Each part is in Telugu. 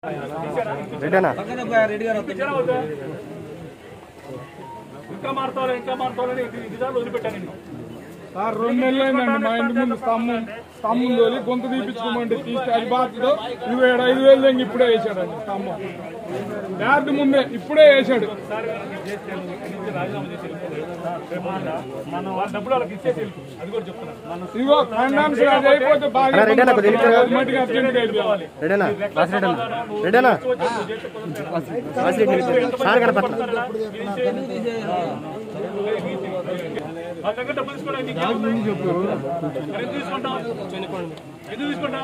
రెడీనా ఇచ్చారా వద్దా? ఇంకా మారుతావు ఇంకా మారుతావు ఇదిసార్లు వదిలిపెట్టాను నిన్ను సార్ రెండు నెలలు అయిందండి మా ఇంటి ముందు స్తంభం స్తంభం తోలి గొంతు తీపించుకోమంటే తీస్తే అది బాధ్యత ఇరవై ఏడు ఐదు వేలు దెంగి ఇప్పుడే వేసాడండి స్తంభం యార్డు ముందే ఇప్పుడే వేసాడు సార్ నీకు చేస్తే నువ్వు ఇక్కడి నుంచి రాజీనామా చేసి వెళ్ళిపోతావు. రేపు పొద్దున్న మనం వాళ్ళ డబ్బులు వాళ్ళకి ఇచ్చేసి వెళ్ళిపో. అది కూడా చెప్తున్నాను ఇదిగో ఫైనాన్స్ అది అయిపోతే బాగా అన్నా, రెడీనా? కొద్దిగా ఇబ్బంది ఇటు పడుతుంది. మట్టిగా అర్జెంట్గా అయిపోవాలి. రెడీనా బాస్ రెడీనా రెడీనా బాస్ రెడీ సార్ కనపట్ల వాళ్ళ దగ్గర డబ్బులు తీసుకోవడానికి నీకు ఏముంది? మరి ఎందుకు తీసుకుంటావు ఎందుకు తీసుకుంటావు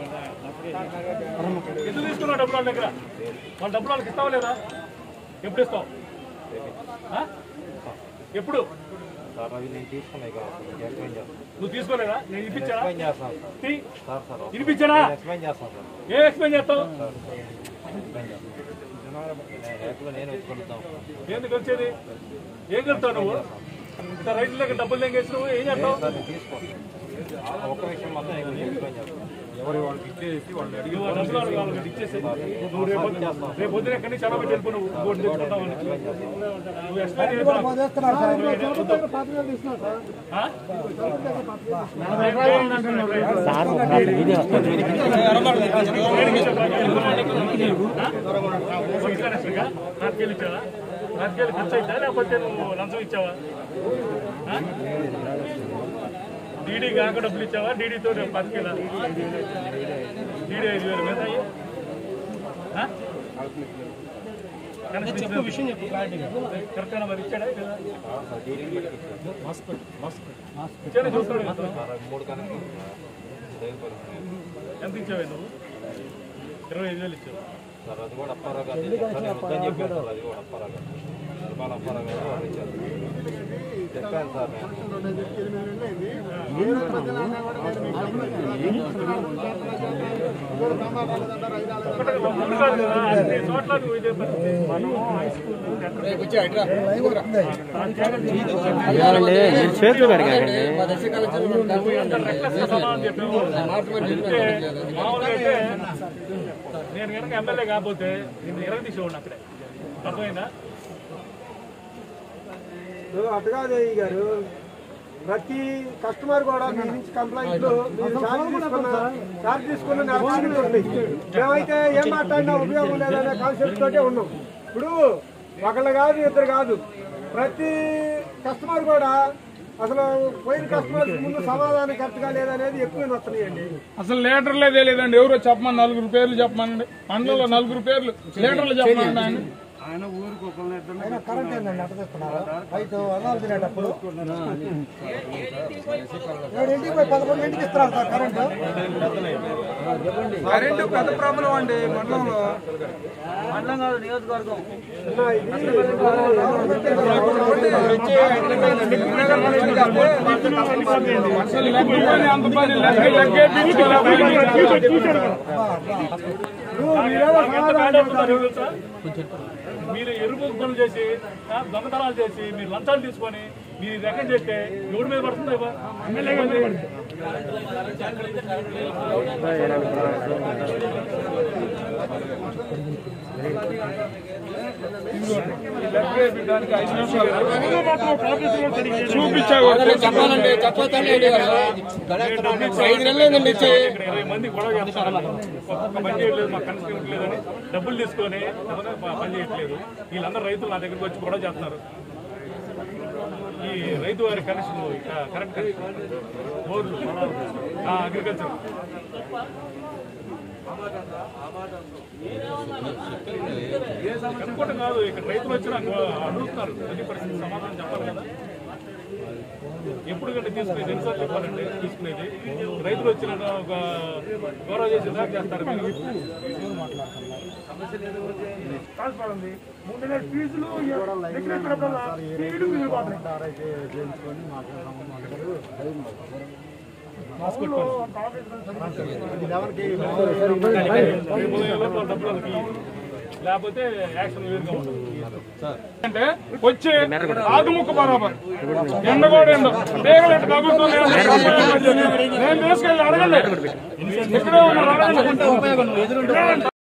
ఎందుకు తీసుకున్నావు డబ్బులు వాళ్ళ దగ్గర వాళ్ళ డబ్బులు వాళ్ళకి ఇస్తావా లేదా ఎప్పుడు ఇస్తావు ఆ? ఎప్పుడు సార్ అవి నేను తీసుకున్నాయి కాబట్టి మీకు ఎక్స్ప్లెయిన్ చేస్తాను నువ్వు తీసుకోలేదా నేను ఇప్పించానా ఎక్స్ప్లెయిన్ చేస్తాను సార్ తీ. సార్ సార్ ఇనిపించానా ఎక్స్ప్లెయిన్ చేస్తాను సార్ ఏ ఎక్స్ప్లెయిన్ చేస్తావు ఎక్స్ప్లెయిన్ చేస్తాను నేను యాక్చువల్గా నేను వచ్చుకుంటాం ఎందుకు వచ్చేది ఏం కలుతావు నువ్వు ఇంత రైతులకు డబ్బులు తెంగేసి నువ్వు ఏం చేస్తావు సార్ నేను తీసుకో ఆ ఒక్క విషయం మాత్రం నేను మీకు ఎక్స్ప్లెయిన్ చేస్తాను ఎవరి వాళ్ళకి ఇచ్చేసి వాళ్ళు అడిగి నువ్వు ఆ డబ్బులు వాళ్ళకి వాళ్ళకి ఇచ్చేసి నువ్వు రేపు పొద్దున- రేపు పొద్దున ఎక్కడి నుంచి చాలా పెట్టి వెళ్ళిపో నువ్వు ఇంకోటి తెచ్చుకుంటావు నువ్వు ఎక్స్ప్లెయిన్ చేయొద్దు నాకు. ఆ? ఇస్తారా? నాలుగేళ్ళు ఇచ్చావా నాలుగేళ్ళు ఖర్చు అవుతా లేకపోతే నువ్వు లంచం ఇచ్చావా ఆ? డీడీ కాక డబ్బులు ఇచ్చావా డీడీతో పదికేలా డీడీ ఐదు వేల మీద అయ్యి? ఆ? కరెక్ట్ చెప్పు విషయం చెప్పు కరెక్ట్ మరి ఇచ్చాడా లేదా? ఇచ్చాడా చూస్తాడు కదా. సార్ అవి మూడు కనుక ఎంత ఇచ్చావు నువ్వు ఇరవై ఐదు వేలు ఇచ్చావు సార్ అది కూడా అప్పారావు గారు తెచ్చారు. సార్ నేను వద్దని చెప్పాను సార్ అది కూడా అప్పారావు గారు నిర్మాణ అప్పారావు గారు వాళ్ళు ఇచ్చారు చెప్పాను సార్ నేను ఒకటి మూడు కాదు కదా అన్ని చోట్ల నువ్వు ఇదే పరిస్థితి. ఏమండి మీరు చేతులు కడిగారండి నువ్వు ఎంత reckless గా సమాధానం చెప్పావు. అందుకే మామూలుగా అయితే నేను కనుక ఎమ్మెల్యే కాకపోతే నిన్ను ఎరగదీసేవాడిని అక్కడే అర్థమైందా అటుగాదేవి గారు ప్రతి కస్టమర్ కూడా మీ నుంచి కంప్లైంట్లు మీరు ఛార్జ్ తీసుకున్న ఛార్జ్ తీసుకున్న నెలకొంటూ ఉన్నాయి మేమైతే ఏం మాట్లాడినా ఉపయోగం లేదనే కాన్సెప్ట్ తోటే ఉన్నాం ఇప్పుడు ఒకళ్ళు కాదు ఇద్దరు కాదు ప్రతి కస్టమర్ కూడా అసలు పోయిన కస్టమర్ ముందు సమాధానం కరెక్ట్గా లేదనేది ఎక్కువ వస్తున్నాయండి అసలు లీటర్లే తెలియదండి ఎవరో చెప్పమని నలుగురు పేర్లు చెప్పమనండి మండలంలో నలుగురు పేర్లు లీటర్లు చెప్పమనండి ఆయన కరెంట్ ఏందండి అట్ట తెస్తున్నారు రైతు అన్నాలు తినేటప్పుడు ఏడింటికి పోయి పదకొండింటికి ఇస్తున్నారు సార్ కరెంటు కరెంటు పెద్ద ప్రాబ్లం అండి మండలంలో అసలు లెక్క పని అంత పని లెక్క లెక్కే ఎంత బ్యాడ్ అవుతుందో తెలుసా? మీరు ఎరుపు పనులు చేసి ఆ, దొంగతనాలు చేసి మీరు లంచాలు తీసుకొని మీరు రకం చేస్తే ఎవడి మీద పడుతుంది ఇవ్వ? ఎమ్మెల్యే మీద పడుతుంది. దానికి ఐదు నిమిషాలు చూపించావు చెప్పాలంటే చెప్పొద్దండి ఐదు నెలలు ఇచ్చి ఇక్కడ ఇరవై మంది గొడవ చేస్తారు ఒక్కొక్క పని చేయట్లేదు మాకు కనెక్షన్ లేదని డబ్బులు తీసుకొని ఎవరో ప- పని చేయట్లేదు వీళ్ళందరూ రైతులు నా దగ్గరికి వచ్చి గొడవ చేస్తున్నారు ఈ రైతు వారి కనెక్షన్ కరెక్ట్ కనెక్షన్ బోర్లు పొలాలు, ఆ, అగ్రికల్చర్ కనుక్కోవడం కాదు ఇక్కడ రైతులు వచ్చి నాకు అడుగుతున్నారు అది పరిస్థితి సమాధానం చెప్పాలి కదా ఎప్పుడు కంటే తీసుకునేది ఎన్నిసార్లు చెప్పాలండి తీసుకునేది రైతులు వచ్చిన ఒక గౌరవ చేసి దాకా చేస్తారు మీరు కాల్పడింది మూడు నెలల ఫీజులు దగ్గర ఎత్తినప్పుడల్లా ఫీజులు మిగిలిపోతున్నాయి. రేపు ఉదయం లోపు డబ్బులు వాళ్ళకి ఇవ్వు. లేకపోతే యాక్షన్ వేరుగా ఉంటుంది అంటే వచ్చి ఆదుముక్క బరాబర్ ఎండ కూడా ఎండ తీగలు ఎట్టు తగులుతున్నాయి అంటే నేను తీసుకెళ్ళి అడగండి ఇక్కడే ఉన్నారు అడగండి